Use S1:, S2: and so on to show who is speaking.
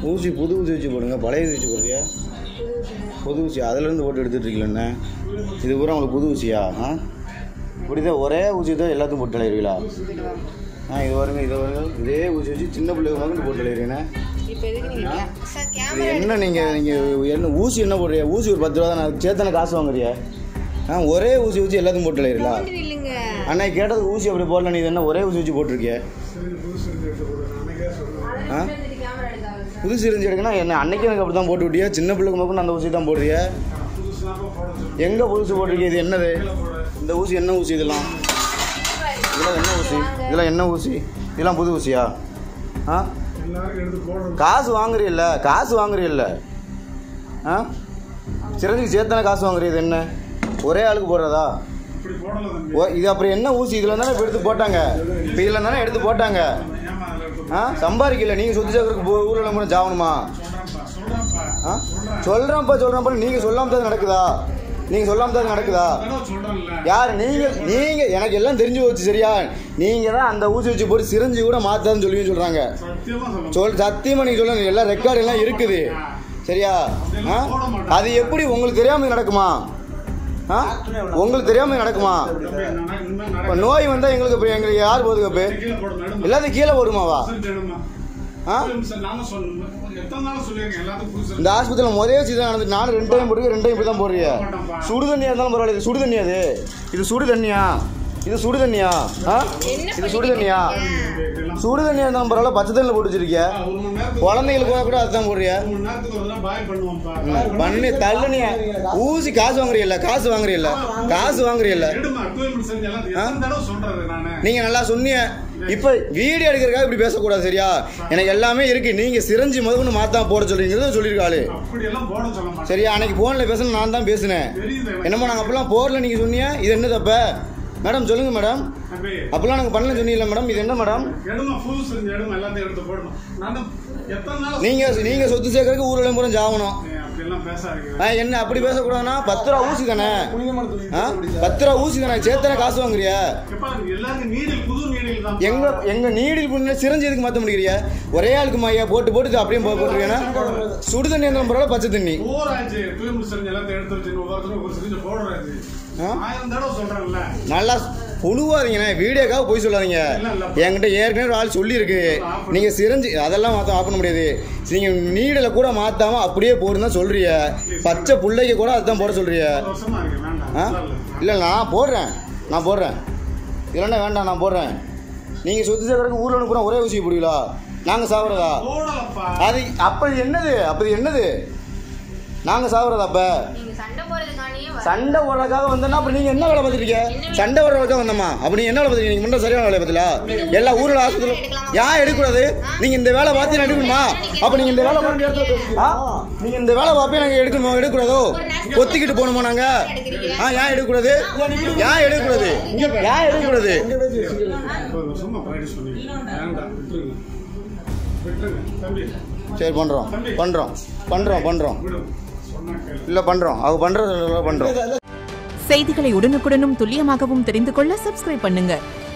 S1: ஊசி புது ஊசி வச்சு போடுங்க பழைய ஊசி வச்சு போடுறியா புது ஊசி அதுலேருந்து போட்டு எடுத்துட்டு இருக்கீங்களே இது பூரா உங்களுக்கு புது ஊசியா ஆ இப்படி தான் ஒரே ஊசி தான் எல்லாத்தையும் போட்டு அலையிருவீங்களா ஆ இது வருங்க இது வருங்க இதே ஊசி வச்சு சின்ன பிள்ளைங்க மகன் போட்டு அலையிருவீங்க
S2: இப்போ எதுக்கு நீங்க சார்
S1: இது
S2: கேமரா
S1: என்ன நீங்கள் நீங்கள் என்ன ஊசி என்ன போடுறியா ஊசி ஒரு பத்து ரூபா தான் நான் சேத்தனை காசு வாங்குறியா ஆ ஒரே ஊசி வச்சு எல்லாத்தையும் போட்டு அலையிருங்களா
S2: போட்டு இல்லைங்க
S1: அன்னைக்கு கேட்டது ஊசி அப்படி போடல நீ இது என்ன ஒரே ஊசி வச்சு போட்டிருக்கிய ஆ
S2: கேமரா எடுக்காது
S1: புது சிரிஞ்சு எடுக்கணும் என்ன அன்னைக்கு எனக்கு அப்படி தான் போட்டு விட்டியா சின்ன பிள்ளைக்கு மட்டும் அந்த ஊசி தான் போடுறிய எங்கே புதுசு போட்டிருக்கிய இது என்னது இந்த ஊசி என்ன ஊசி இதெல்லாம் இதெல்லாம் என்ன ஊசி இதெல்லாம் என்ன ஊசி இதெல்லாம் புது ஊசியா ஆ காசு வாங்குறீல்ல காசு வாங்குறீல்ல ஆ சிரஞ்சிக்கு சேர்த்தானே காசு வாங்குறீ இது என்ன ஒரே ஆளுக்கு போடுறதா ஓ இது அப்புறம் என்ன ஊசி இதில் தானே இப்போ எடுத்து போட்டாங்க இப்போ இதில் தானே எடுத்து போட்டாங்க ஆ சம்பாதிக்கல நீங்கள் சொத்து சேர்க்கறதுக்கு போ ஊரில் கூட ஜாவணுமா ஆ சொல்கிறேன்ப்பா சொல்கிறேன்ப்பா நீங்கள் சொல்லாம தான் நடக்குதா நீங்கள் சொல்லாம தான் நடக்குதா யார் நீங்கள் நீங்கள் எனக்கு எல்லாம் தெரிஞ்சு போச்சு சரியா நீங்கள் தான் அந்த ஊசி வச்சு போட்டு சிரிஞ்சு கூட மாற்றாதுன்னு சொல்லுவீங்கன்னு சொல்கிறாங்க சொல் சத்தியமாக நீங்கள் சொல்லுங்க எல்லாம் ரெக்கார்டு எல்லாம் இருக்குது சரியா ஆ அது எப்படி உங்களுக்கு தெரியாமல் நடக்குமா ஆ உங்களுக்கு தெரியாமல் நடக்குமா இப்போ நோய் வந்தால் எங்களுக்கு இப்போ எங்களுக்கு யார் போகுது இப்போ எல்லாத்தையும் கீழே போடுமாவா ஆ இந்த ஆஸ்பத்திரியில் முதல் சீசன் நடந்துட்டு நானும் ரெண்டு டைம் போட்டு ரெண்டு டைம் இப்படி தான் போடுறிய சுடு தண்ணியாக இருந்தாலும் பரவாயில்ல இது சுடு தண்ணி அது இது சுடு தண்ணியா இது சுடு தண்ணியா ஆ இது சுடு தண்ணியா சுடு தண்ணியாக இருந்தாலும் பரவாயில்ல பச்சை தண்ணியில் போட்டு வச்சிருக்கிய குழந்தைங்களுக்கு கூட கூட அதுதான் போடுறிய பண்ணி தள்ளுனிய ஊசி காசு வாங்குறீல்ல காசு வாங்குறீல்ல காசு வாங்குறீல்ல நீங்கள் நல்லா சொன்னீங்க இப்போ வீடியோ எடுக்கிறதுக்காக இப்படி பேசக்கூடாது சரியா எனக்கு எல்லாமே இருக்கு நீங்கள் சிரஞ்சி முதல்ல மாத்தா போட சொல்றீங்கிறத சொல்லியிருக்காளு சரியா அன்னைக்கு ஃபோனில் பேசணும் நான் தான் பேசினேன் என்னமோ நாங்கள் அப்பெல்லாம் போடல நீங்கள் சொன்னீங்க இது என்ன தப்ப மேடம் சொல்லுங்க மேடம் அப்பெல்லாம் நாங்கள் பண்ணல சொன்னீங்களா மேடம் இது என்ன மேடம் நீங்கள் நீங்கள் சொத்து சேர்க்கறதுக்கு ஊரில் பூரா ஜாகணும் ஆ, என்ன அப்படி பேசக்கூடாதுன்னா பத்து ரூபா ஊசி தானே ஆ பத்து ரூபா ஊசி தானே சேர்த்தானே காசு வாங்குறியா எங்க எங்க நீடில் பண்ண சிரஞ்சு எதுக்கு மாற்ற முடியறியா ஒரே ஆளுக்கு மாயா போட்டு போட்டு இது அப்படியே போ- போட்டுருக்கேன்னா சுடு தண்ணி இருந்தாலும் பரவாயில்ல பச்சை தண்ணி ஆ? நல்லா புழுவாதீங்கண்ணே வீடியோக்காக போய் சொல்லாதீங்க என்கிட்ட ஏற்கனவே ஒரு ஆள் சொல்லியிருக்கு நீங்கள் சிரஞ்சு அதெல்லாம் மாற்ற ஆஃப் பண்ண முடியாது நீங்கள் நீடில் கூட மாற்றாமல் அப்படியே போடுன்னு தான் சொல்றிய பச்சை பிள்ளைக்கு கூட அதுதான் போட சொல்றிய ஆ இல்லை நான் போடுறேன் நான் போடுறேன் இல்லைன்னா வேண்டாம் நான் போடுறேன் நீங்கள் சுற்றி சேர்க்கறதுக்கு ஊரில் அனுப்புகிறோம் ஒரே ஊசி போடுவீங்களா நாங்கள் சாப்பிட்றதா அது அப்போ இது என்னது அப்போ இது என்னது நாங்கள் சாப்பிட்றதா அப்போ
S2: நீங்க சண்டை போறதுக்கானியே வர
S1: சண்டை போடுறதுக்காக வந்தோன்னா அப்புறம் நீங்கள் என்ன வேலை பார்த்துருக்கீங்க சண்டை போடுறதுக்காக வந்தோமா அப்போ நீங்கள் என்ன வேலை பார்த்துருக்கீங்க நீங்கள் மட்டும் சரியான வேலை பார்த்தல எல்லா ஊரில் ஆஸ்பத்திரி ஏன் எடுக்கூடாது நீங்கள் இந்த வேலை பார்த்து எடுக்கணுமா அப்போ நீங்கள் இந்த வேலை பார்த்து எடுத்து ஆ நீங்கள் இந்த வேலை பார்ப்பே நாங்கள் எடுக்கணுமா எடுக்கக்கூடாதோ ஒத்திக்கிட்டு போகணுமா நாங்கள் ஆ ஏன் எடுக்கக்கூடாது ஏன் எடுக்கக்கூடாது ஏன் எடுக்கக்கூடாது சரி பண்ணுறோம் பண்ணுறோம் பண்ணுறோம் பண்ணுறோம் இல்லை பண்ணுறோம் அவங்க பண்ணுறது பண்ணுறோம்
S3: செய்திகளை உடனுக்குடனும் துல்லியமாகவும் தெரிந்து கொள்ள சப்ஸ்கிரைப் பண்ணுங்க